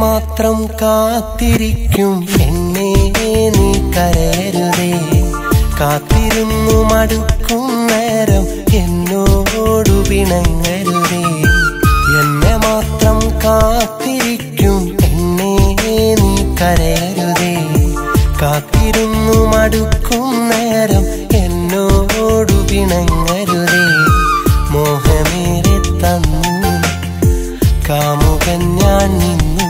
മാത്രം കാത്തിരിക്കും എന്നെ നീ കരയരുതേ കാത്തിരുന്നു മടുക്കും നേരം എന്നോടു പിണങ്ങരുതേ എന്നെ മാത്രം കാത്തിരിക്കും എന്നെ നീ കരയരുതേ കാത്തിരുന്നു മടുക്കും നേരം എന്നോടു പിണങ്ങരുതേ മോഹമേറെ തന്നു കാമുകൻ ഞാൻ നിന്നു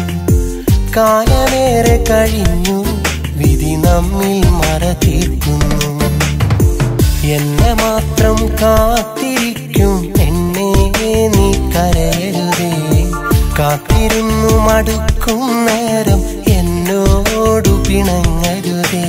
കാലമേറെ കഴിഞ്ഞു വിധി നമ്മിൽ മറ തീർക്കുന്നു എന്നെ മാത്രം കാത്തിരിക്കും എന്നെ നീ കരയരുതേ കാത്തിരുന്നു മടുക്കും നേരം എന്നോടു പിണങ്ങരുതേ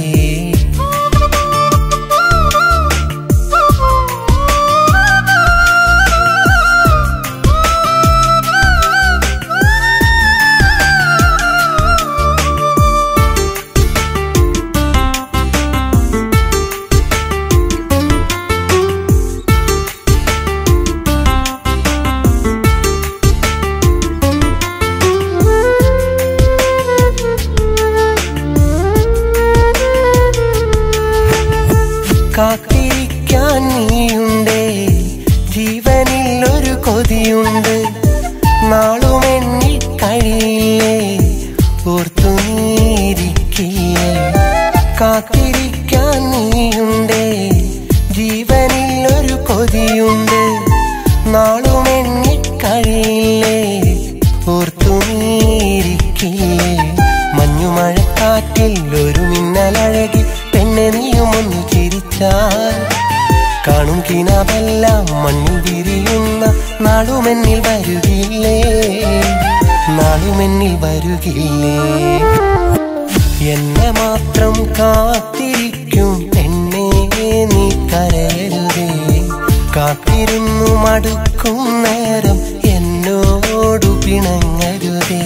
കാത്തിരിക്കാൻ നീയുണ്ടേ ജീവനിൽ ഒരു കൊതിയുണ്ട് നാളുമെണ്ണി കഴിയില്ലേ ഓർത്തു നീരിക്കില്ലേ കാത്തിരിക്കാൻ നീയുണ്ടേ ജീവനിൽ ഒരു കൊതിയുണ്ട് നാളുമെണ്ണി കഴിയില്ലേ ഓർത്തു നീരിക്കില്ലേ മഞ്ഞുമഴക്കാറ്റിൽ ഒരു മിന്നലഴകി പെണ്ണെ നീയുമൊന്നു ചിരിച്ചാൽ കാണും കിനാവെല്ലാം മണ്ണിൽ വിരിയുന്ന നാളുമെന്നിൽ വരുകില്ലേ നാളുമെന്നിൽ വരുകില്ലേ എന്നെ മാത്രം കാത്തിരിക്കും എന്നെ നീ കരയരുതേ കാത്തിരുന്നു മടുക്കും നേരം എന്നോടു പിണങ്ങരുതേ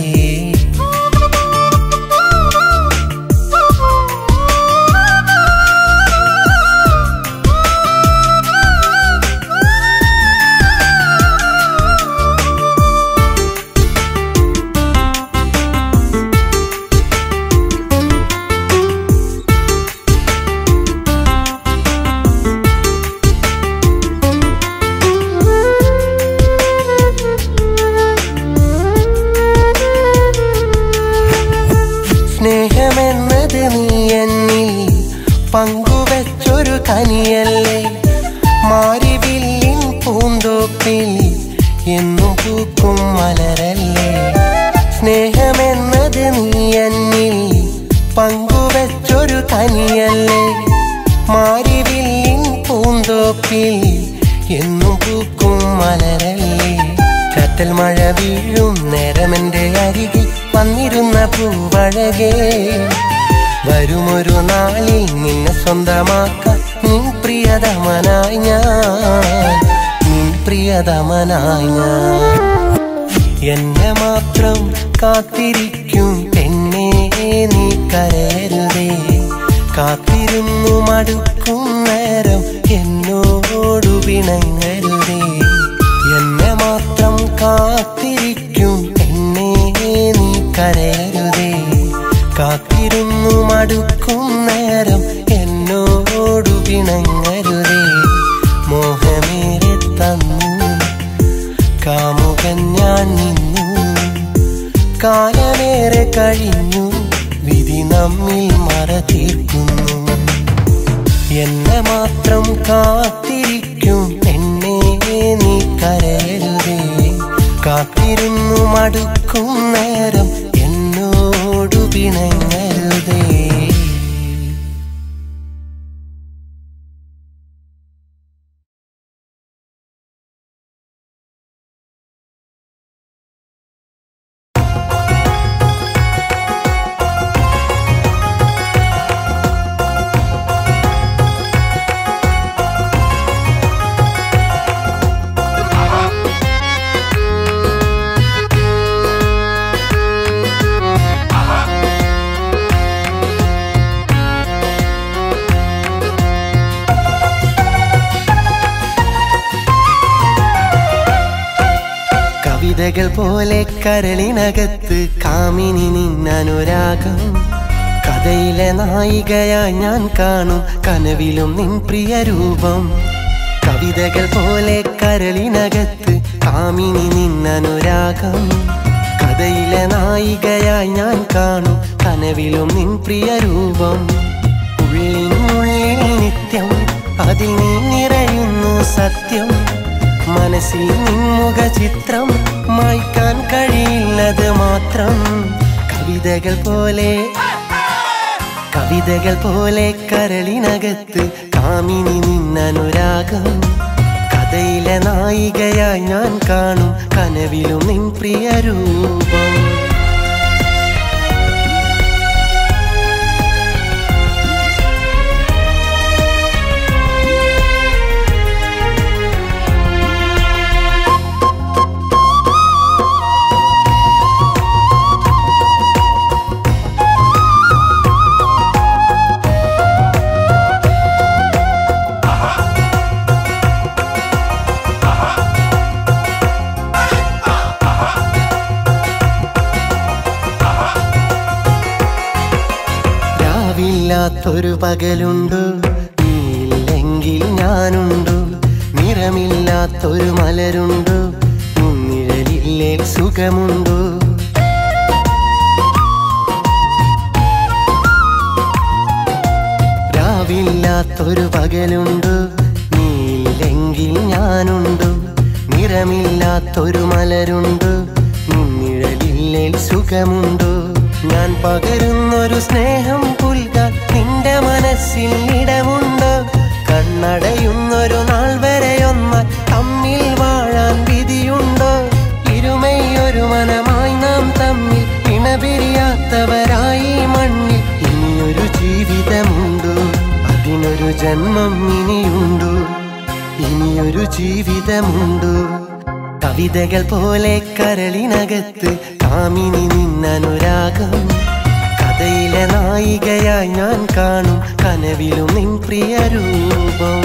സ്നേഹമെന്നത് നീ എന്നിൽ പങ്കുവെച്ചൊരു കനിയല്ലേ മാരിവില്ലിൻ പൂന്തോപ്പിൽ എന്നും പൂക്കും മലരല്ലേ സ്നേഹമെന്നത് നീ എന്നിൽ പങ്കുവെച്ചൊരു കനിയല്ലേ മാരിവില്ലിൻ പൂന്തോപ്പിൽ എന്നും പൂക്കും മലരല്ലേ ചാറ്റൽ മഴ വീഴും നേരമെന്റെ അരികിൽ വന്നിരുന്ന പൂവഴകേ വരുമൊരു നാളിൽ നിന്നെ സ്വന്തമാക്കാൻ നിൻ പ്രിയതമനായി ഞാൻ നിൻ പ്രിയതമനായി ഞാൻ എന്നെ മാത്രം കാത്തിരിക്കും പെണ്ണെ നീ കരയരുതേ കാത്തിരുന്നു മടുക്കും നേരം എന്നോടു പിണങ്ങരുതേ എന്നെ മാത്രം കാത്തിരിക്കും പെണ്ണെ നീ കരയരുതേ കാത്തിരുന്നു മടുക്കും നേരം എന്നോടു പിണങ്ങരുതേ മോഹമേറെ തന്നു കാമുകൻ ഞാൻ നിന്നു കാലമേറെ കഴിഞ്ഞു വിധി നമ്മിൽ മറ തീർക്കുന്നു എന്നെ മാത്രം കാത്തിരിക്കും എന്നെ നീ കരയരുതേ കാത്തിരുന്നു മടുക്കും നേരം എന്നോടു പിണങ്ങരുതേ Aha. കവിതകൾ പോലെ കരളിനകത്ത് കാമിനി നിന്നനുരാഗം കഥയിലെ നായികയായി ഞാൻ കാണും കനവിലും നിൻ പ്രിയ രൂപം കവിതകൾ പോലെ കരളിനകത്ത് കാമിനി നിന്നനുരാഗം കഥയിലെ നായികയായി ഞാൻ കാണും കനവിലും നിൻ പ്രിയ രൂപം ഉള്ളിനുള്ളിൽ നിത്യം അതിൽ നീ നിറയുന്നു സത്യം മനസ്സിൽ നിൻമുഖ ചിത്രം മായ്ക്കാൻ കഴിയില്ലത് മാത്രം കവിതകൾ പോലെ കവിതകൾ പോലെ കരളിനകത്ത് കാമിനി നിന്നനുരാഗം കഥയിലെ നായികയായി ഞാൻ കാണും കനവിലും നിൻ പ്രിയ രൂപം രാവില്ലാത്തൊരു പകലുണ്ടു നീയില്ലെങ്കിൽ ഞാനുണ്ടു നിറമില്ലാത്തൊരു മലരുണ്ടു നിഴലില്ലേ സുഖമുണ്ടു രാവില്ലാത്തൊരു പകലുണ്ടു നീയില്ലെങ്കിൽ ഞാനുണ്ടു നിറമില്ലാത്തൊരു മലരുണ്ടു നിന്നിഴലില്ലേ സുഖമുണ്ടു ഞാൻ പകരുന്നൊരു സ്നേഹം പുൽകാൻ നിന്റെ മനസ്സിൽ ഇടമുണ്ട് കണ്ണടയുന്നൊരു നാൾ വരെയൊന്നാൽ തമ്മിൽ വാഴാൻ വിധിയുണ്ടോ ഇരുമയൊരു മനമായി നാം തമ്മിൽ ഇണപിരിയാത്തവരായി മണ്ണിൽ ഇനിയൊരു ജീവിതമുണ്ടോ അതിനൊരു ജന്മം ഇനിയുണ്ടോ ഇനിയൊരു ജീവിതമുണ്ടോ കവിതകൾ പോലെ കരളിനകത്ത് കാമിനി നിന്നനുരാഗം കഥയിലെ നായികയായി ഞാൻ കാണും കനവിലും നിൻ പ്രിയ രൂപം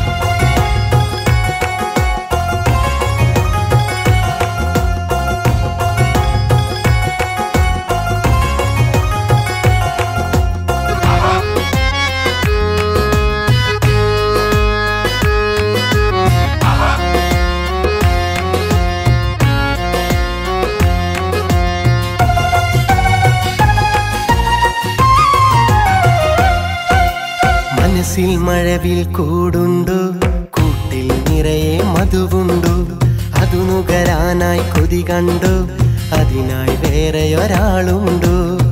മനസ്സിൽ മഴവിൽ കൂടുണ്ടു കൂട്ടിൽ നിറയെ മധുവുണ്ടു അതു നുകരാനായി കൊതി കണ്ടു അതിനായി വേറെ ഒരാളുണ്ടു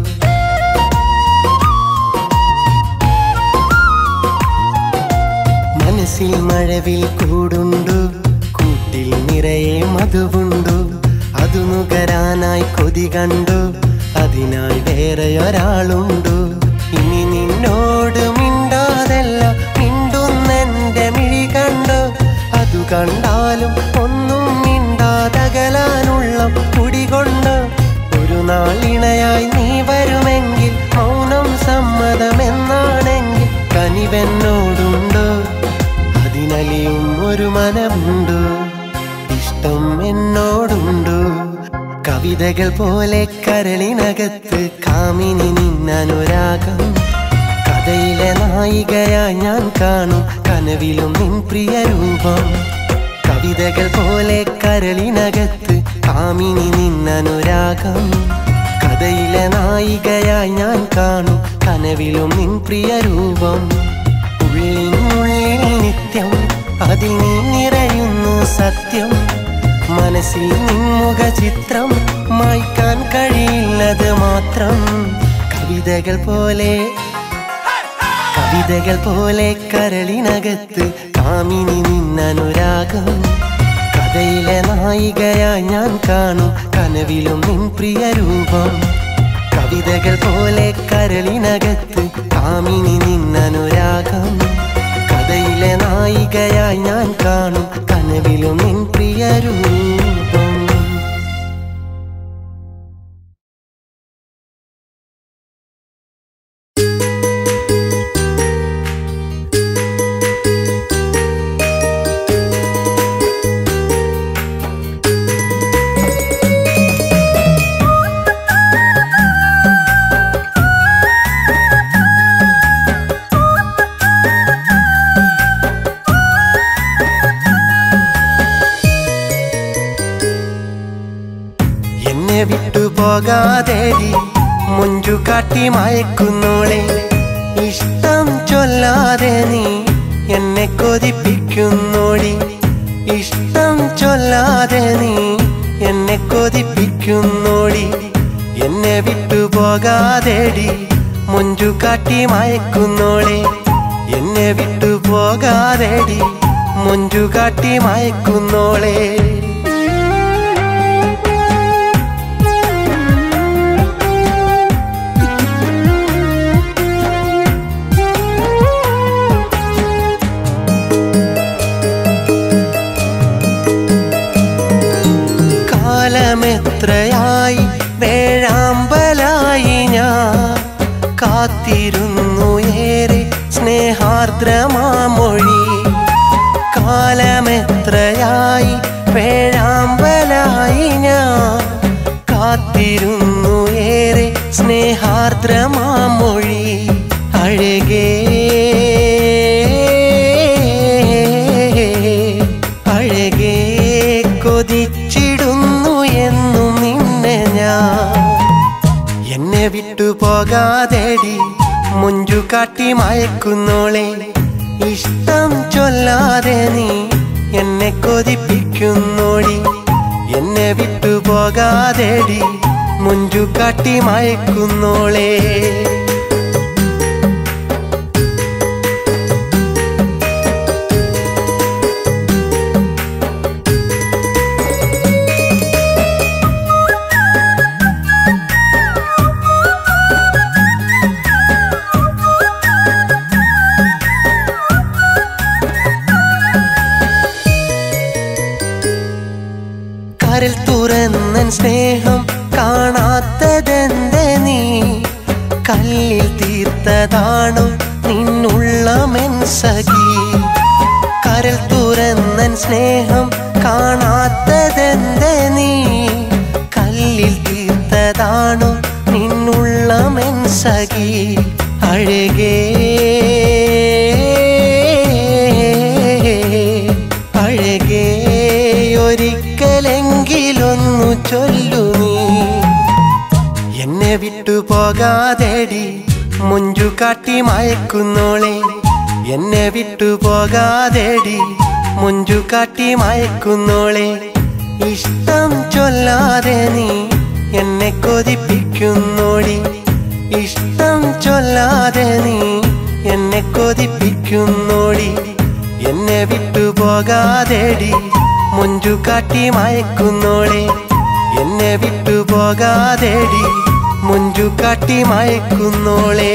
മനസ്സിൽ മഴവിൽ കൂടുണ്ടു കൂട്ടിൽ നിറയെ മധുവുണ്ടു അതു നുകരാനായി കൊതി കണ്ടു അതിനായി വേറെ ഒരാളുണ്ടു ഇനി നിന്നോട് മിണ്ടാതല്ല മിണ്ടുന്നെന്റെ മിഴി കണ്ടു അതു കണ്ടാലും ഒന്നും മിണ്ടാതകലാനുള്ള കുടികൊണ്ട് ഒരു നാളിണയായി നീ വരുമെങ്കിൽ മൗനം സമ്മതമെന്നാണെങ്കിൽ കനിവെന്നോടുണ്ടോ അതിനലിയും ഒരു മനമുണ്ടോ ഇഷ്ടം എന്നോടുണ്ടോ കവിതകൾ പോലെ കരളിനകത്ത് കാമിനി നിന്നനുരാഗം കഥയിലെ നായികയായി ഞാൻ കാണും കനവിലും നിൻ പ്രിയ രൂപം കവിതകൾ പോലെ കരളിനകത്ത് കാമിനി നിന്നനുരാഗം കഥയിലെ നായികയായി ഞാൻ കാണും കനവിലും നിൻ പ്രിയ രൂപം ഉള്ളിനുള്ളിൽ നിത്യം അതിൽ നീ നിറയുന്നു സത്യം മനസ്സിൽ നിൻമുഖ ചിത്രം മായ്ക്കാൻ കഴിയില്ലത് മാത്രം കവിതകൾ പോലെ കവിതകൾ പോലെ കരളിനകത്ത് കാമിനി നിന്നനുരാഗം കഥയിലെ നായികയായി ഞാൻ കാണും കനവിലും നിൻ പ്രിയ രൂപം കവിതകൾ പോലെ കരളിനകത്ത് കാമിനി നിന്നനുരാഗം കഥയിലെ നായികയായി ഞാൻ കാണും കനവിലും നിൻ പ്രിയ രൂപം പോകാതെടി മുഞ്ചു കാട്ടി മയക്കുന്നോളെ ഇഷ്ടം ചൊല്ലാതെ നീ എന്നെ കൊതിപ്പിക്കുന്നോടി ഇഷ്ടം ചൊല്ലാതെ നീ എന്നെ കൊതിപ്പിക്കുന്നോടി എന്നെ വിട്ടു പോകാതെടി മുഞ്ചു കാട്ടി മയക്കുന്നോളെ എന്നെ വിട്ടു പോകാതെടി മുഞ്ചു കാട്ടി മയക്കുന്നോളെ കാലമെത്രയായി വേഴാമ്പലായി ഞാൻ കാത്തിരുന്നു ഏറെ സ്നേഹാർദ്രമാമൊഴി കാലമെത്രയായി വേഴാമ്പലായി ഞാൻ കാത്തിരുന്നു ഏറെ സ്നേഹാർദ്രമാമൊഴി അഴകേ അഴകേ കൊതിച്ചിടുന്നു എന്നും നിന്നെ ഞാൻ എന്നെ വിട്ടു പോകാതെടി മുഞ്ചു കാട്ടി മയക്കുന്നോളെ ഇഷ്ടം ചൊല്ലാതെ നീ എന്നെ കൊതിപ്പിക്കുന്നോടി എന്നെ വിട്ടു പോകാതെടി മുഞ്ചു കാട്ടി മയക്കുന്നോളേ കരൽ തുറന്നൻ സ്നേഹം കാണാത്തതെന്തെ നീ കല്ലിൽ തീർത്തതാണോ നിന്നുള്ള മെൻസകി കരൽ തുറന്നൻ സ്നേഹം കാണാത്തതെന്തെ നീ കല്ലിൽ തീർത്തതാണോ നിന്നുള്ള മെൻസകി അഴകേ അഴകേ ഒരിക്കലെങ്കിലൊന്നു ചൊല്ലു നീ എന്നെ വിട്ടു പോകാതെടി മുഞ്ചു കാട്ടി മയക്കുന്നോളെ എന്നെ വിട്ടു പോകാതെടി മുഞ്ചു കാട്ടി മയക്കുന്നോളെ ഇഷ്ടം ചൊല്ലാതെ നീ എന്നെ കൊതിപ്പിക്കുന്നോടി ഇഷ്ടം ചൊല്ലാതെ നീ എന്നെ കൊതിപ്പിക്കുന്നോടി എന്നെ വിട്ടു പോകാതെടി മുഞ്ചു കാട്ടി മയക്കുന്നോളെ എന്നെ വിട്ടു പോകാതെടി മുഞ്ചു കാട്ടി മയക്കുന്നോളേ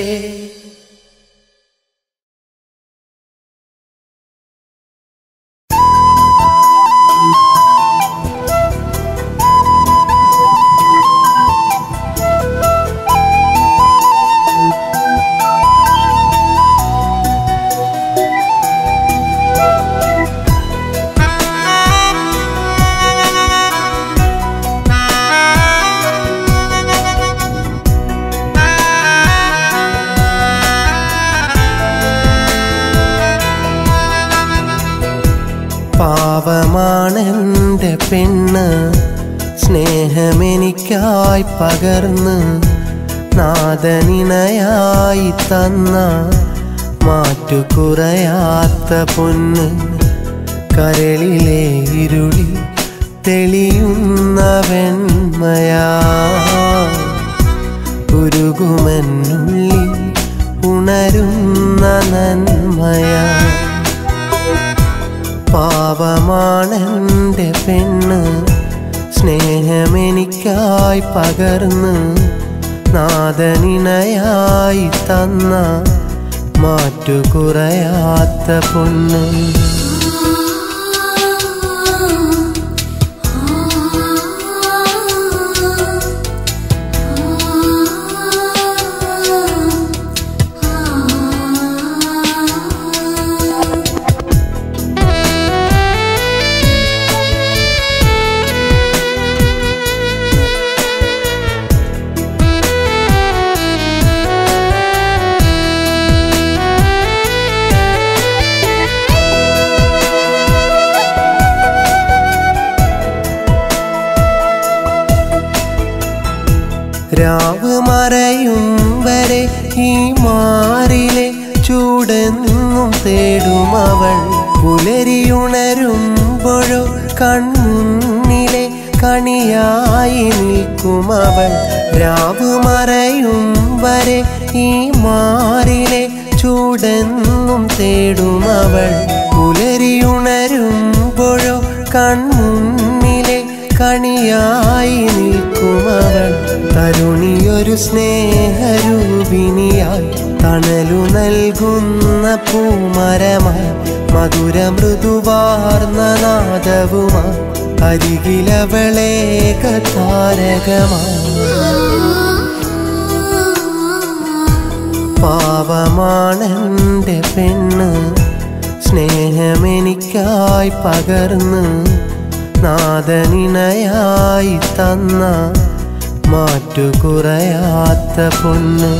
പാവമാണെൻ്റെ പെണ്ണ് സ്നേഹമെനിക്കായി പകർന്ന് നാദനിണയായി തന്ന മാറ്റുകുറയാത്ത പൊന്ന് കരളിലെ ഇരുളി തെളിയുന്ന വെണ്മയാ ഉരുകുമെന്നുള്ളിൽ ഉണരുന്ന നന്മയാ പാവമാണെൻ്റെ പെണ്ണ് സ്നേഹമെനിക്കായി പകർന്ന് നാദനിണയായി തന്ന മാറ്റുകുറയാത്ത പൊണ്ണ് മാറിലെ ചൂടെന്നും തേടും അവൾ പുലരിയുണരുമ്പോഴോ കൺമുന്നിലെ കണിയായി നിൽക്കും അവൾ രാവ് മറയും വരെ ഈ മാറിലെ ചൂടെന്നും തേടും അവൾ പുലരിയുണരുമ്പോഴോ കൺമുന്നിലെ കണിയായി നിൽക്കും അവൾ തരുണിയൊരു സ്നേഹരൂപിണിയായി തണലു നൽകുന്ന പൂമരമായി മധുര മൃദുവാർന്ന നാദവുമായി അരികിലവളേക താരകമായി പാവമാണെൻ്റെ പെണ്ണ് സ്നേഹമെനിക്കായി പകർന്ന് നാദനിണയായി തന്ന മാറ്റുകുറയാത്ത പൊന്ന്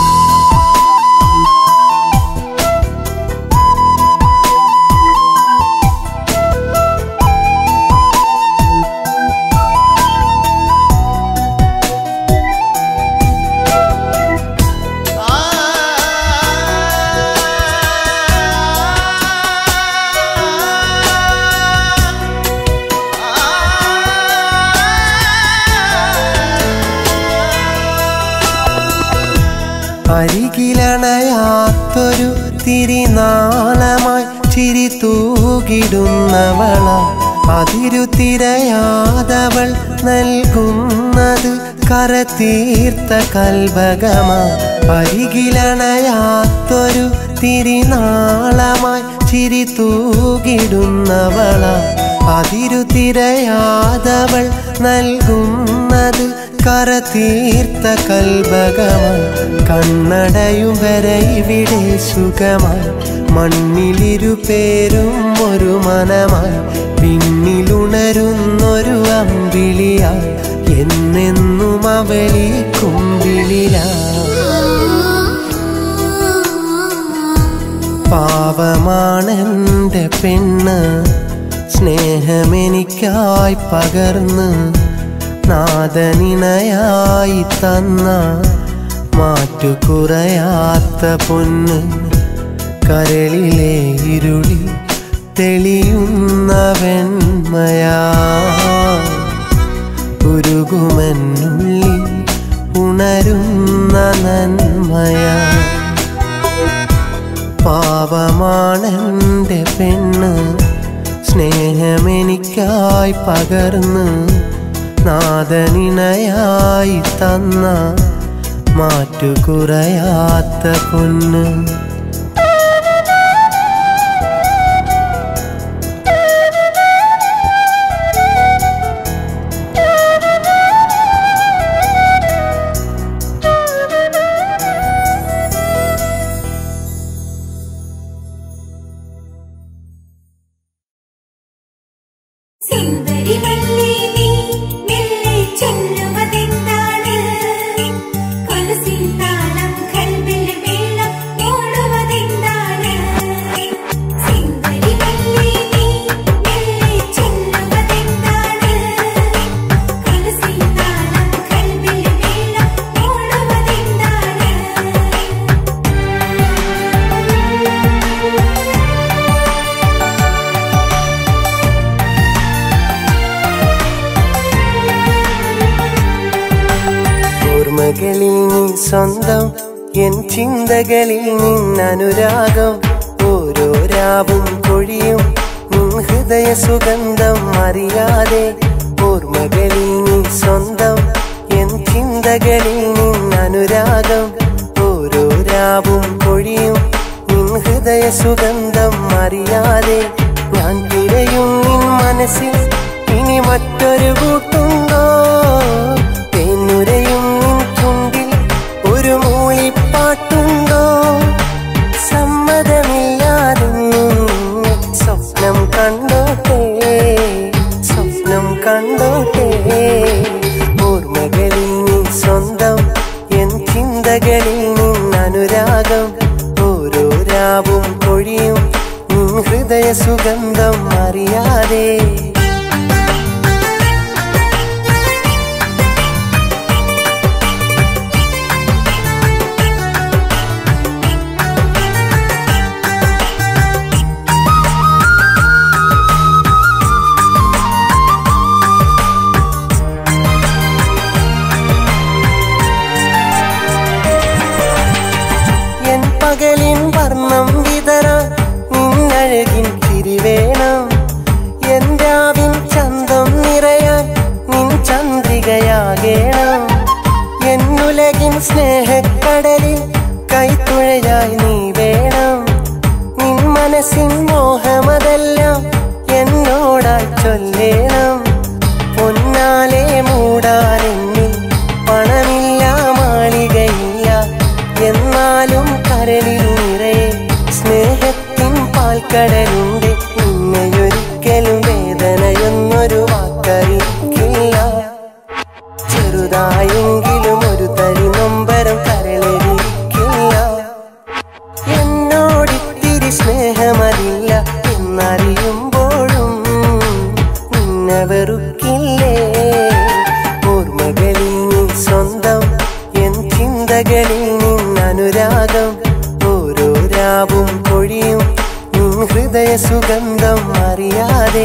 അരികിലണയാത്തൊരു തിരിനാളമായി ചിരി തൂകിടുന്നവള അതിരു തിരയാതവൾ നൽകുന്നത് കരതീർത്ത കൽഭകമാ അരികിലണയാത്തൊരു തിരിനാളമായി ചിരി തൂകിടുന്നവള അതിരു തിരയാതവൾ നൽകുന്നത് കരതീർത്ത കൽഭകമായി കണ്ണടയും വരെ ഇവിടെ സുഖമായി മണ്ണിലിരു പേരും ഒരു മനമായി പിന്നിലുണരുന്നൊരു അമ്പിളിയായി എന്നെന്നും അവളി കുമ്പിളിലായി പാവമാണെൻ്റെ പെണ്ണ് സ്നേഹമെനിക്കായി പകർന്ന് നാദനിണയായി തന്ന മാറ്റുകുറയാത്ത പൊന്ന് കരളിലെ ഇരുളി തെളിയുന്ന വെണ്മയാ ഉരുകുമെന്നുള്ളി ഉണരുന്ന നന്മയാ പാവമാണെൻ്റെ പെണ്ണ് സ്നേഹമെനിക്കായി പകർന്ന് നാദനിണയായി തന്ന മാറ്റുകുറയാത്ത പൊന്ന് സുന്ദരി വല്ലേ നീ മെല്ലെ ചൊല്ലുവതെന്താണ് കൊലുസിൻ താളം കൽവിൽ മേളം മൂടുവതെന്താണ് സുന്ദരി വല്ലേ നീ മെല്ലെ ചൊല്ലുവതെന്താണ് കൊലുസിൻ താളം കൽവിൽ മേളം മൂടുവതെന്താണ് ഓർമ്മകളിൽ നീ സ്വന്തം എൻ ചിന്തകളിൽ നിന്നനുരാഗം ഓരോ രാവും കൊഴിയും നിൻ ഹൃദയ സുഗന്ധം അറിയാതെ ഓർമ്മകളിൽ നീ സ്വന്തം എൻ ചിന്തകളിൽ നിന്നനുരാഗം ഓരോ രാവും കൊഴിയും നിൻ ഹൃദയ സുഗന്ധം അറിയാതെ ഞാൻ തിരയും നിൻ മനസ്സിൽ ഇനി മറ്റൊരു കൂട്ടുണ്ടോ തേനുരയും നിൻ ചുണ്ടിൽ ഒരു മൂളിപ്പാട്ടുണ്ടോ സമ്മതമില്ലാതെ നിന്നെ സ്വപ്നം കണ്ടോട്ടെ സ്വപ്നം കണ്ടോട്ടെ ഓർമ്മകളിൽ നീ സ്വന്തം എൻ ചിന്തകളിൽ നിന്നനുരാഗം ഓരോ രാവും കൊഴിയും നിൻ ഹൃദയ സുഗന്ധം അറിയാതെ കൈത്തുഴയായി നീ വേണം നിൻ മനസ്സിൻ മോഹമതെല്ലാം എന്നോടായി ചൊല്ലേണം പൊന്നാലെ മൂടാനെന്നിൽ പണമില്ല മാളികയില്ല എന്നാലും കരളിൽ നിറയെ സ്നേഹത്തിൻ പാൽക്കടലുണ്ട് നിന്നെയൊരിക്കലും വേദനയൊന്നൊരു വാക്കറിയിക്കില്ല ചെറുതായെങ്കിലും ഒരു തരി നൊമ്പരം കരളിരിക്കില്ല എന്നോടിത്തിരി സ്നേഹമറിയില്ല എന്നറിയുമ്പോഴും നിന്നെ വെറുക്കില്ലേ ഓർമ്മകളിൽ നീ സ്വന്തം എൻ ചിന്തകളിൽ നിന്നനുരാഗം ഓരോ രാവും പൊഴിയും നിൻ ഹൃദയ സുഗന്ധം അറിയാതെ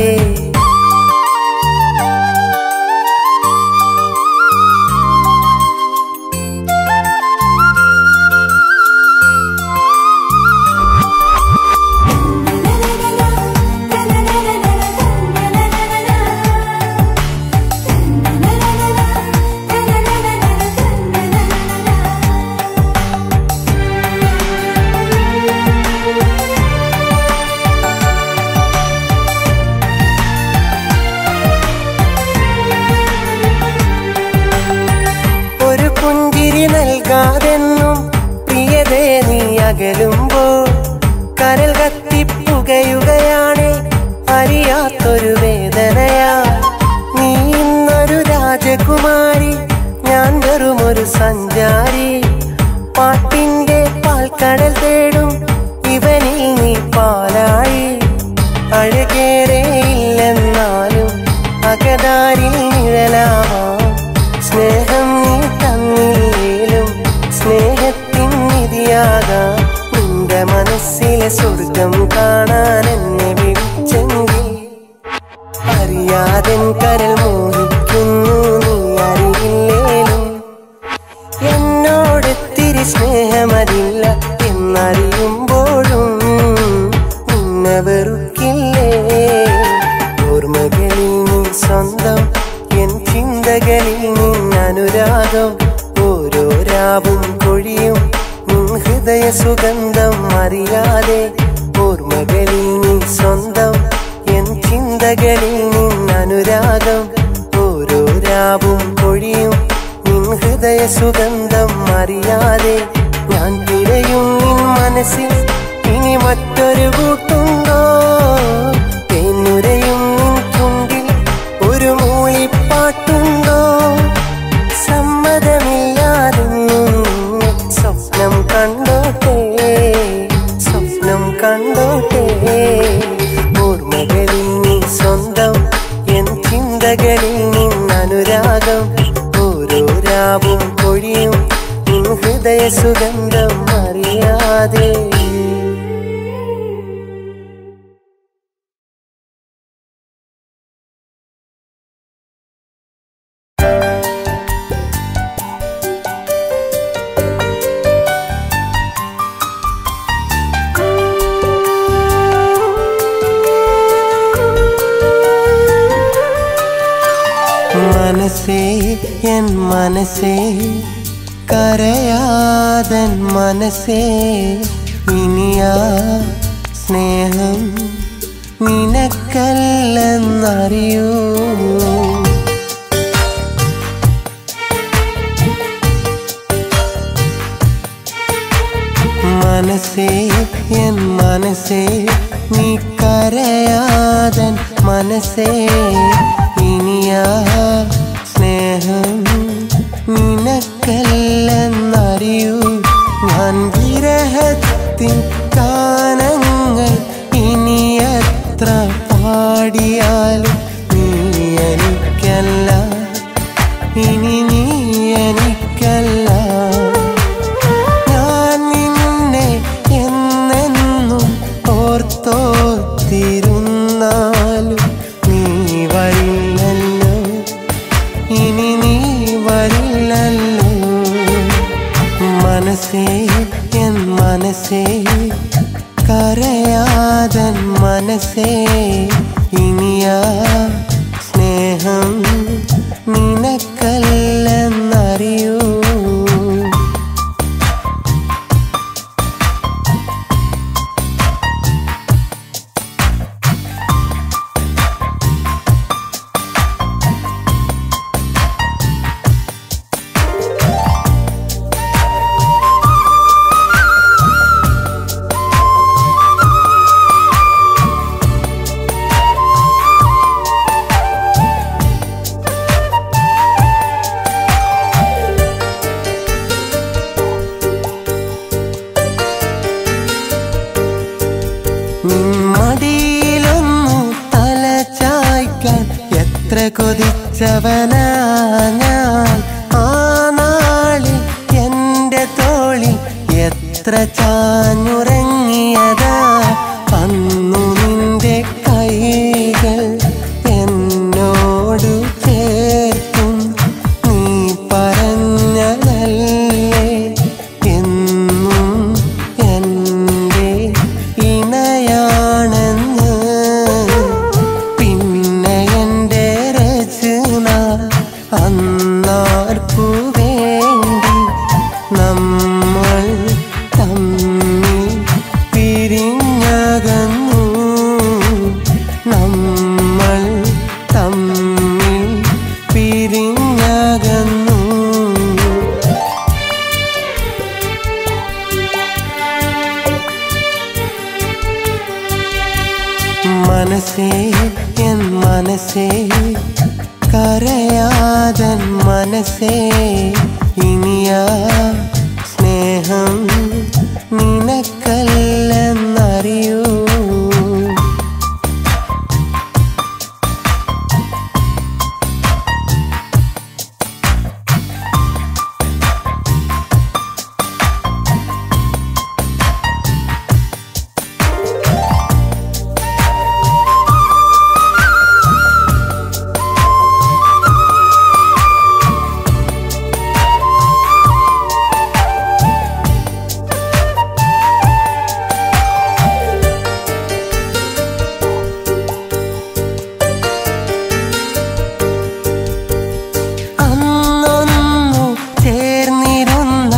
ഒരു പുഞ്ചിരി നൽകാതെന്നും പ്രിയതേ നീ അകലുമ്പോൾ കരൽ കത്തിപ്പുകയുകയാണ് അറിയാത്തൊരു വേദനയാ നീ ഇന്നൊരു രാജകുമാരി ഞാൻ വെറും ഒരു സഞ്ചാരി പാട്ടിന്റെ പാൽക്കടൽ തേടും ഇവനിൽ നീ പാലാഴി അഴകേറെ ഇല്ലെന്നാലും അകതാരിൽ നിഴലാവാം സ്നേഹം നീ തന്നില്ലേലും സ്നേഹത്തിൻ നിധിയാകാം നിന്റെ മനസ്സിലെ സ്വർഗം കാണാൻ എന്നെ വിളിച്ചെങ്കിൽ അറിയാതെ കരൽ മോഹിക്കുന്നു നീ അറിയില്ലേലും എന്നോടൊത്തിരി സ്നേഹമതില്ല എന്നറിയുമ്പോഴും നിന്നെ വെറുക്കില്ലേ ഓർമ്മകളിൽ നീ സ്വന്തം എൻ ചിന്തകളിൽ നിന്നനുരാഗം ഓരോ രാവും കൊഴിയും നിൻ ഹൃദയ സുഗന്ധം അറിയാതെ ഓർമ്മകളിൽ നീ സ്വന്തം എൻ ചിന്തകളിൽ നിന്നനുരാഗം ഓരോ രാവും കൊഴിയും നിൻ ഹൃദയ സുഗന്ധം അറിയാതെ ഞാൻ തിരയും നിൻ മനസ്സിൽ ഇനി മറ്റൊരു കൂട്ടുണ്ടോ തേനുരയും നിൻ ചുണ്ടിൽ ഒരു മൂളിപ്പാട്ടുണ്ടോ സമ്മതമില്ലാതൊന്നും നിന്നെ സ്വപ്നം കണ്ടോട്ടെ സ്വപ്നം കണ്ടോട്ടെ ഓർമ്മകളിൽ നീ സ്വന്തം എൻ ചിന്തകളിൽ നിന്നനുരാഗം ഓരോ രാവും കൊഴിയും നിൻ ഹൃദയ സുഗന്ധം അറിയാതെ മനസ്സേ എൻ മനസ്സേ കരയാതൻ മനസ്സേ ഇനിയാ സ്നേഹം നിനക്കല്ലെന്നറിയൂ മനസ്സേ എൻ മനസ്സേ നീ കരയാതൻ മനസ്സേ ഇനിയാ സ്നേഹം നിനക്കല്ലെന്നറിയൂ ഞാൻ വിരഹത്തിൻ കാനങ്ങൾ ഇനി എത്ര പാടിയാലും നീ എനിക്കല്ല ഇനി നീ എനിക്കല്ല ഞാൻ നിന്നെ എന്നെന്നും ഓർത്തോത്തിരുന്നാലും നീ വരില്ലല്ലോ ഇനി നീ വരില്ലല്ലോ മനസ്സേ എൻ മനസ്സേ കരയാതൻ മനസ്സേ ഇനിയാ സ്നേഹം നിനക്കല്ലെന്നറിയൂ കൊതിച്ചവനാ ഞാൻ ആ നാളിൽ എൻ്റെ തോളിൽ എത്ര ചാഞ്ഞുറങ്ങിയതാ അന്നു നിന്റെ കൈകൾ എന്നോടു ചേർത്തും നീ പറഞ്ഞതല്ലേ എന്നും എൻ്റെ ഇണയാണെന്ന് പിന്നെ എൻ്റെ രചന അന്നാർക്കു വേണ്ടി നമ്മൾ തമ്മിൽ പിരിഞ്ഞകന്നു നമ്മൾ തമ്മിൽ പിരിഞ്ഞകന്നു മനസ്സേ എൻ മനസ്സേ കരയാതൻ മനസ്സേ ഇനിയാ സ്നേഹം നിനക്കല്ലെന്നറിയൂ അന്നൊന്നു ചേർന്നിരുന്ന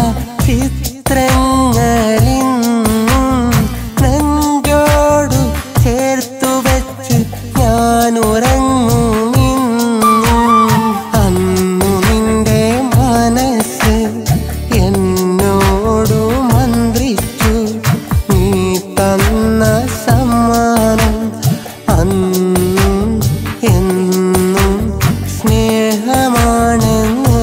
ചിത്രങ്ങളിന്നും നെഞ്ചോടു ചേർത്തു വെച്ച് ഞാൻ ഉറങ്ങുമിന്നും അന്നു നിന്റെ മനസ്സ് എന്നോടു മന്ത്രിച്ചു നീ തന്ന സമ്മാനം അന്നും എന്നും സ്നേഹമാണെന്ന്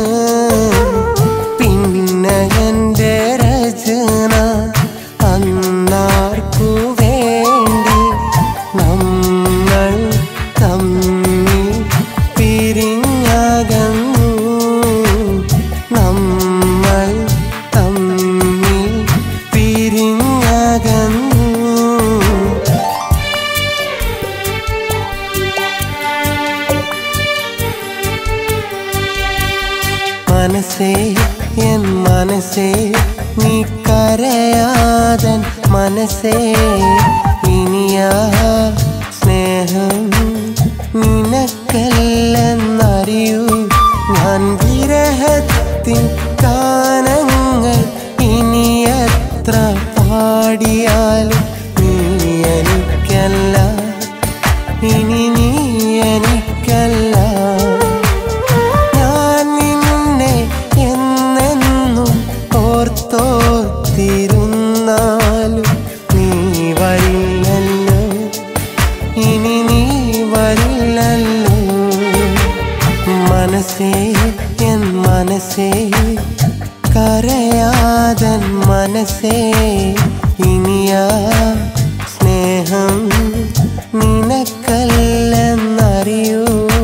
പിന്നെ എൻ്റെ രചന അന്നാർക്കു വേണ്ടി നമ്മൾ തമ്മിൽ പിരിഞ്ഞകന്നു നമ്മൾ തമ്മിൽ പിരിഞ്ഞകന്നു മനസ്സേ എൻ മനസ്സേ നീ കരയാതൻ മനസ്സേ ഇനിയാ സ്നേഹം നിനക്കല്ലെന്നറിയൂ ഞാൻ വിരഹത്തിൻ ഗാനങ്ങൾ ഇനി എത്ര പാടിയാലും നീ എനിക്കല്ല ഇനി നീ എനിക്കല്ല ഞാൻ നിന്നെ എന്നെന്നും ഓർത്തോത്തിരുന്നാലും നീ വരില്ലല്ലോ ഇനി നീ വരില്ലല്ലോ മനസ്സേ എൻ മനസ്സേ കരയാതൻ മനസ്സേ ഇനിയാ സ്നേഹം നിനക്കല്ലെന്നറിയൂ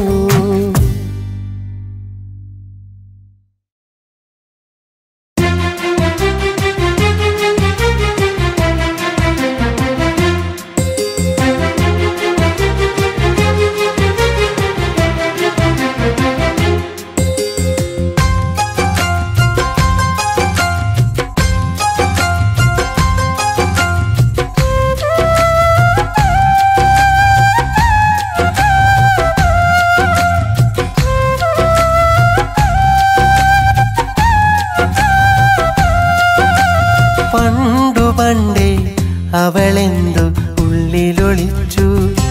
പണ്ടു പണ്ടേ അവളെന്തു ഉള്ളിലൊളിച്ചു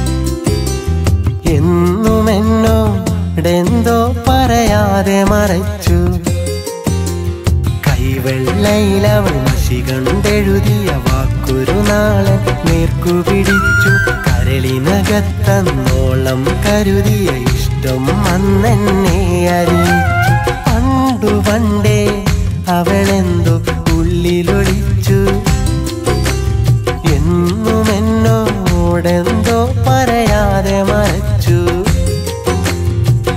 എന്നുമെന്നോടെന്തോ പറയാതെ മറച്ചു കൈവെള്ളയിൽ അവൾ മഷി കണ്ടെഴുതിയ വാക്കൊരു നാളൻ നേർക്കു പിടിച്ചു കരളിനകത്തന്നോളം കരുതിയ ഇഷ്ടം അന്നെന്നെ അറിയിച്ചു പണ്ടു പണ്ടേ അവളെന്തോ ഉള്ളിലൊളിച്ചു എന്നുമെന്നോടെന്തോ പറയാതെ മറച്ചു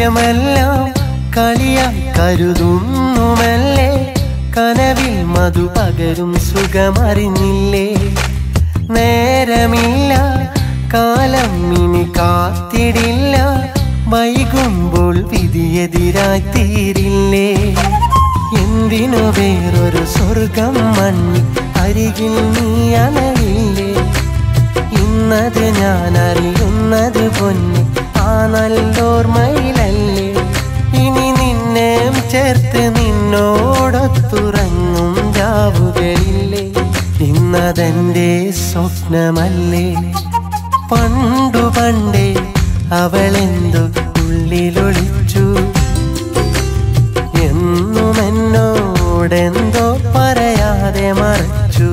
സ്വപ്നമെല്ലാം കളിയായി കരുതുന്നുമല്ലേ കനവിൽ മധു പകരും സുഖമറിഞ്ഞില്ലേ നേരമില്ല കാലം ഇനി കാത്തിടില്ല വൈകുമ്പോൾ വിധിയെതിരായി തീരില്ലേ എന്തിനു വേറൊരു സ്വർഗം മണ്ണി അരികിൽ നീ അണയില്ലേ ഇന്നത് ഞാൻ അറിയുന്നത് പൊന്നെ ആ നല്ലോർമ്മയിലല്ലേ ഇനി നിന്നെ ചേർത്ത് നിന്നോടൊത്തുറങ്ങും രാവുകളില്ലേ ഇന്നതെന്റെ സ്വപ്നമല്ലേ പണ്ടു പണ്ടേ അവളെന്തു ഉള്ളിലൊളിച്ചു എന്നും എന്നോടെന്തോ പറയാതെ മറച്ചു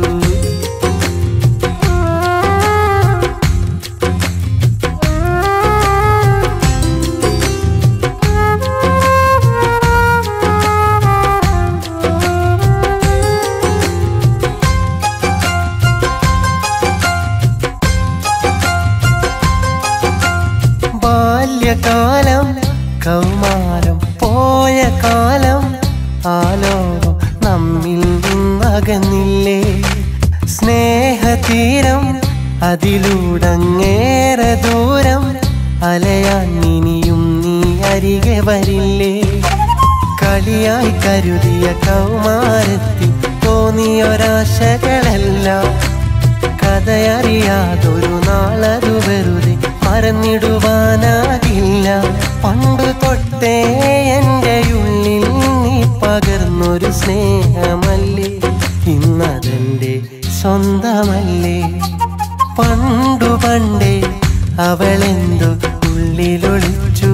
ബാല്യകാലം കൗമാരം പോയ കാലം ആലോകം നമ്മിൽ നിന്നകന്നില്ലേ സ്നേഹതീരം അതിലൂടങ്ങേറെ ദൂരം അലയാൻ ഇനിയും നീ അരികെ വരില്ലേ കളിയായി കരുതിയ കൗമാരത്തിൽ തോന്നിയൊരാശകളെല്ലാം കഥയറിയാതൊരു നാളതു വെറുതെ മറന്നിടുവാനാകില്ല പണ്ടു തൊട്ടേ എൻ്റെ ഉള്ളിൽ നീ പകർന്നൊരു സ്നേഹമല്ലേ ഇന്നതെൻ്റെ സ്വന്തമല്ലേ പണ്ടു പണ്ടേ അവളെന്തു ഉള്ളിലൊളിച്ചു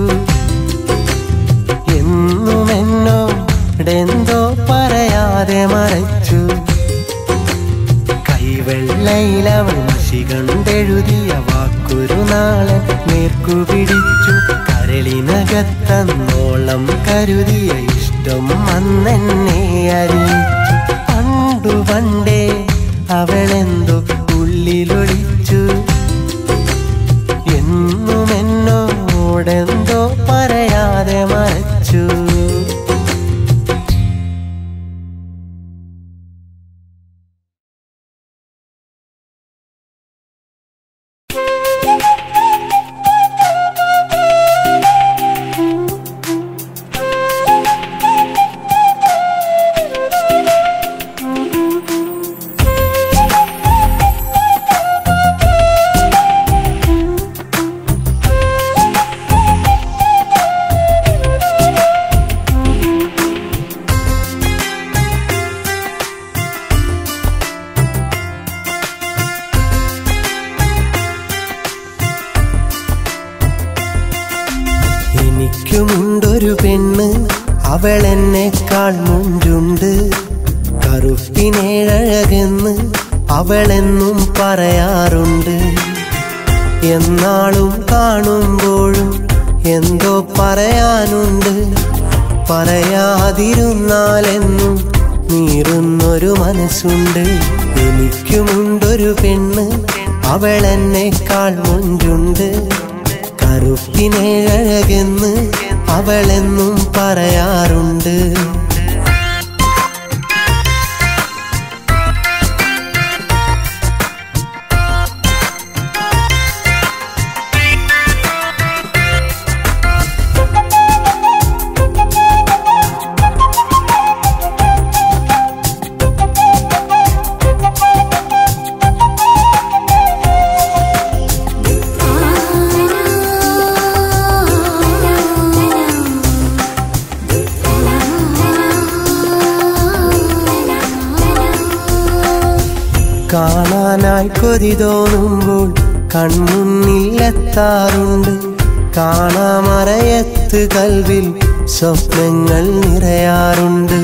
എന്നും എന്നോടെന്തോ പറയാതെ മറച്ചു കൈവെള്ളയിലവൾ മഷി കണ്ടെഴുതിയ വാക്കൊരു നാളെ നേർക്കു പിടിച്ചു കരളിനകത്തന്നോളം കരുതിയ ഇഷ്ടം അന്നെന്നെ അറിയിച്ചു പണ്ടു പണ്ടേ അവളെന്തോ ഉള്ളിലൊളിച്ചു എന്നും എന്നോടെന്തോ പറയാതെ മറച്ചു എനിക്കുമുണ്ടൊരു പെണ്ണ് അവൾ എന്നെക്കാൾ മുഞ്ചുണ്ട് കറുപ്പിനേഴഴകെന്ന് അവളെന്നും പറയാറുണ്ട് എന്നാളും കാണുമ്പോഴും എന്തോ പറയാനുണ്ട് പറയാതിരുന്നാലെന്നും നീറുന്നൊരു മനസ്സുണ്ട് എനിക്കുമുണ്ടൊരു പെണ്ണ് അവൾ എന്നെക്കാൾ മുഞ്ചുണ്ട് കറുപ്പിനേഴകെന്ന് അവളെന്നും പറയാറുണ്ട് കാണാനായി കൊതി തോന്നുമ്പോൾ കൺമുന്നിലെത്താറുണ്ട് കാണാമറയത്ത് കൽവിൽ സ്വപ്നങ്ങൾ നിറയാറുണ്ട്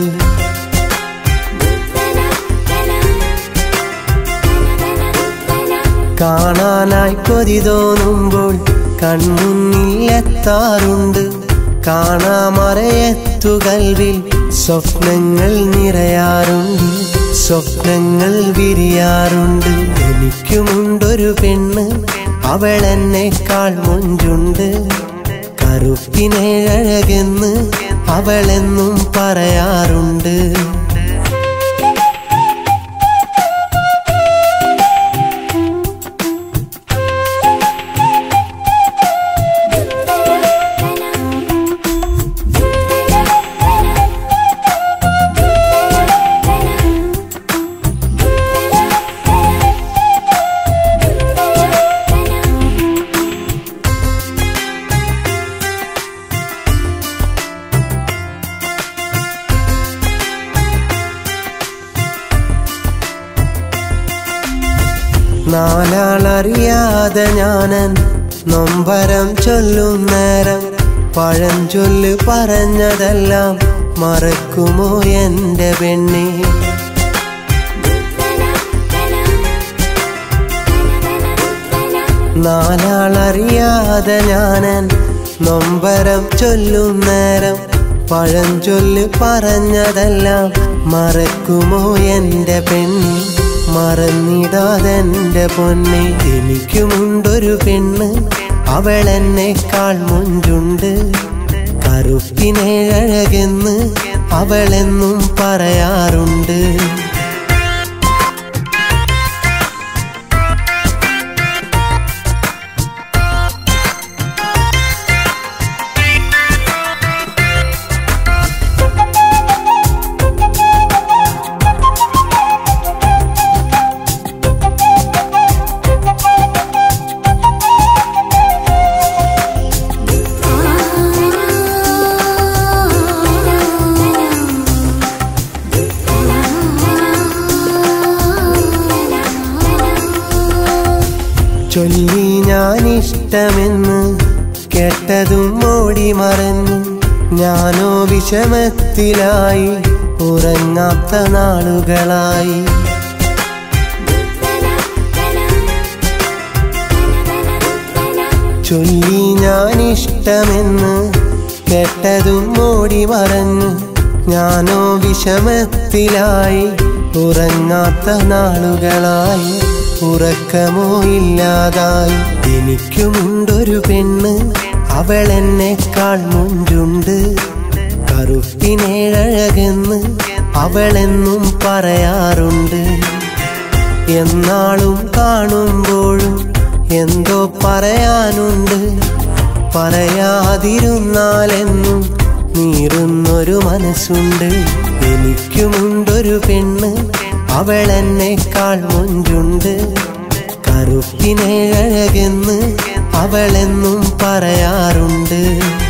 കാണാനായി കൊതി തോന്നുമ്പോൾ കൺമുന്നിലെത്താറുണ്ട് കാണാമറയത്തു കൽവിൽ സ്വപ്നങ്ങൾ നിറയാറുണ്ട് സ്വപ്നങ്ങൾ വിരിയാറുണ്ട് എനിക്കുമുണ്ടൊരു പെണ്ണ് അവൾ എന്നെക്കാൾ മുഞ്ചുണ്ട് കറുപ്പിനെ അഴകെന്ന് അവളെന്നും പറയാറുണ്ട് നാലാളറിയാതെ ഞാനൻ നൊമ്പരം ചൊല്ലും നേരം പഴഞ്ചൊല്ല് പറഞ്ഞതെല്ലാം മറക്കുമോ എൻ്റെ പെണ്ണെ നാലാളറിയാതെ ഞാനൻ നൊമ്പരം ചൊല്ലും നേരം പഴഞ്ചൊല്ല് പറഞ്ഞതെല്ലാം മറക്കുമോ എൻ്റെ പെണ്ണ് മറന്നിടാതെന്റെ പൊന്നെ എനിക്കുമുണ്ടൊരു പെണ്ണ് അവളെന്നെക്കാൾ മുഞ്ചുണ്ട് കറുപ്പിനെ അഴകെന്ന് അവളെന്നും പറയാറുണ്ട് ചൊല്ലി ഞാനിഷ്ടമെന്ന് കേട്ടതും ഓടി മറഞ്ഞു ഞാനോ വിഷമത്തിലായി ഉറങ്ങാത്ത നാളുകളായി ചൊല്ലി ഞാനിഷ്ടമെന്ന് കേട്ടതും ഓടി മറഞ്ഞു ഞാനോ വിഷമത്തിലായി ഉറങ്ങാത്ത നാളുകളായി ഉറക്കമോ ഇല്ലാതായി എനിക്കുമുണ്ടൊരു പെണ്ണ് അവളെന്നെക്കാൾ മുഞ്ചുണ്ട് കറുപ്പിനേഴകെന്ന് അവളെന്നും പറയാറുണ്ട് എന്നാളും കാണുമ്പോഴും എന്തോ പറയാനുണ്ട് പറയാതിരുന്നാലെന്നും നീറുന്നൊരു മനസ്സുണ്ട് എനിക്കുമുണ്ടൊരു പെണ്ണ് അവളെന്നെക്കാൾ മുഞ്ചുണ്ട് കറുപ്പിനെ അഴകെന്ന് അവളെന്നും പറയാറുണ്ട്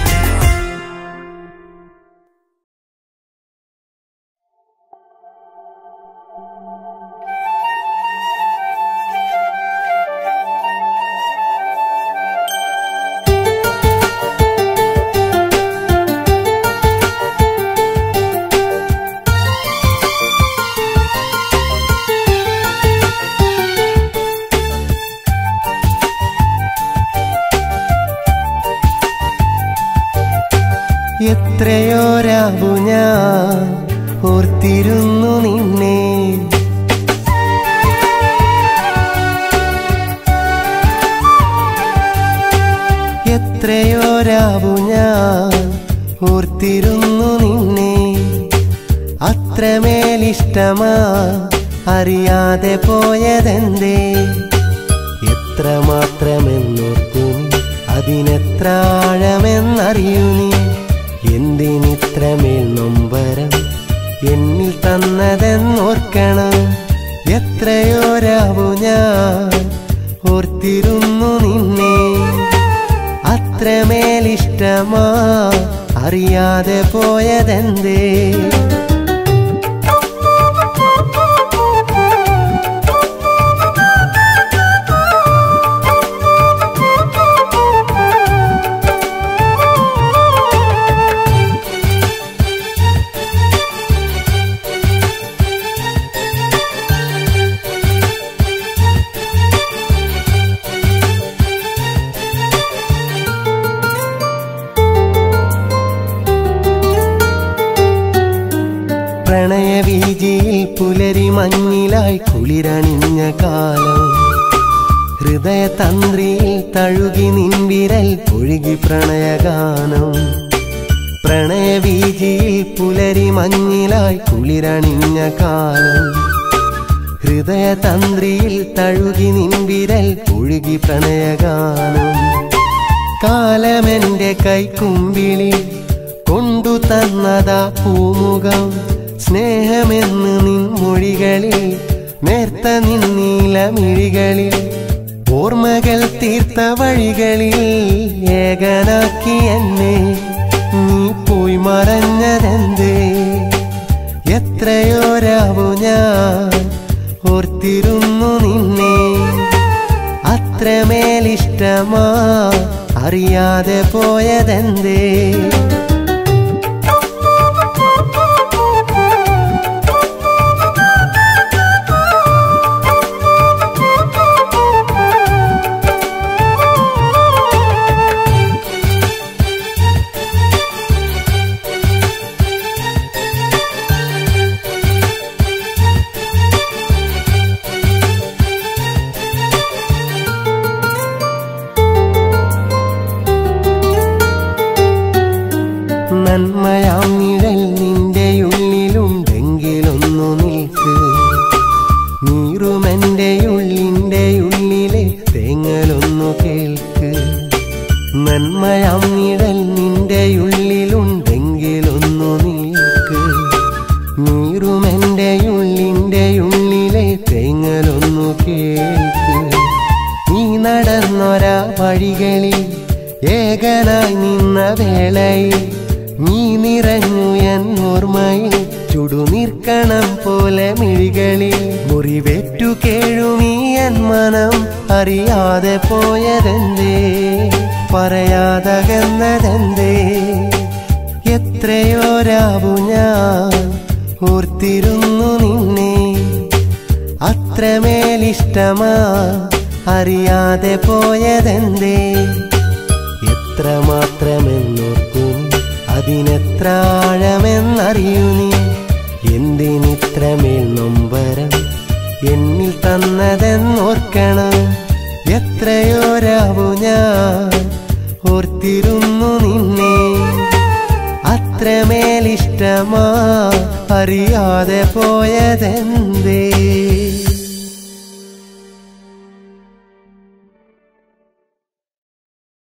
എത്രയോ രാവു ഞാൻ ഓർത്തിരുന്നു നിന്നെ എത്രയോ രാവു ഞാൻ ഓർത്തിരുന്നു നിന്നെ അത്രമേലിഷ്ടമാ അറിയാതെ പോയതെന്തേ എത്ര മാത്രമെന്നോർത്തു നീ അതിനെത്ര ആഴമെന്നറിയൂ നീ എന്തിനിത്രമേൽ നൊമ്പരം എന്നിൽ തന്നതെന്നോർക്കണം എത്രയോ രാവു ഞാൻ ഓർത്തിരുന്നു നിന്നെ അത്രമേലിഷ്ടമാ അറിയാതെ പോയതെന്തേ പ്രണയവീജിയിൽ പുലരി മഞ്ഞിലായി കുളിരണിഞ്ഞ കാലം ഹൃദയതന്ത്രിയിൽ തഴുകി നിൻവിരൽ ഒഴുകി പ്രണയഗാനം പ്രണയവീജിയിൽ പുലരി മഞ്ഞിലായി കുളിരണിഞ്ഞ കാലം ഹൃദയതന്ത്രിയിൽ തഴുകി നിൻവിരൽ ഒഴുകി പ്രണയഗാനം കാലമെന്റെ കൈക്കുമ്പിളി കൊണ്ടു തന്നതാ പൂമുഖം സ്നേഹമെന്ന് നിൻ മൊഴികളിൽ നേർത്ത നിന്നീലമിഴികളിൽ ഓർമ്മകൾ തീർത്ത വഴികളിൽ ഏകനാക്കി എന്നെ നീ പോയി മറഞ്ഞതെന്തേ എത്രയോ രാവു ഞാൻ ഓർത്തിരുന്നു നിന്നെ അത്രമേലിഷ്ടമാ അറിയാതെ പോയതെന്തേ നന്മയാം നിഴൽ നിന്റെ ഉള്ളിലുണ്ടെങ്കിലൊന്നു നിൽക്ക് നീറുമെന്റെ ഉള്ളിന്റെ ഉള്ളിലെ തേങ്ങലൊന്നു കേൾക്ക് നന്മയാം നിഴൽ നിന്റെ ഉള്ളിലുണ്ടെങ്കിലൊന്നു നിൽക്ക് നീറുമെന്റെ ഉള്ളിന്റെ ഉള്ളിലെ തേങ്ങലൊന്നു കേൾക്ക് നീ നടന്നൊരാ വഴികളിൽ ഏകനായി നിന്ന വേളയിൽ നീ നിറഞ്ഞു എൻ ഓർമ്മയിൽ ചുടുനിർക്കണം പോലെ മിഴികളിൽ മുറിവേറ്റു കേഴുമീ എൻ മനം അറിയാതെ പോയതെന്തേ പറയാതകന്നതെന്തേ എത്രയോ രാവു ഞാൻ ഓർത്തിരുന്നു നിന്നെ അത്രമേലിഷ്ടമാ അറിയാതെ പോയതെന്തേ എത്രമാത്രമെന്നോർക്കും അതിനെത്ര ആഴമെന്നറിയൂ നീ എന്തിനിത്രമേൽ നൊമ്പരം എന്നിൽ തന്നതെന്നോർക്കണം എത്രയോ രാവു ഞാൻ ഓർത്തിരുന്നു നിന്നെ അത്രമേലിഷ്ടമാ അറിയാതെ പോയതെന്തേ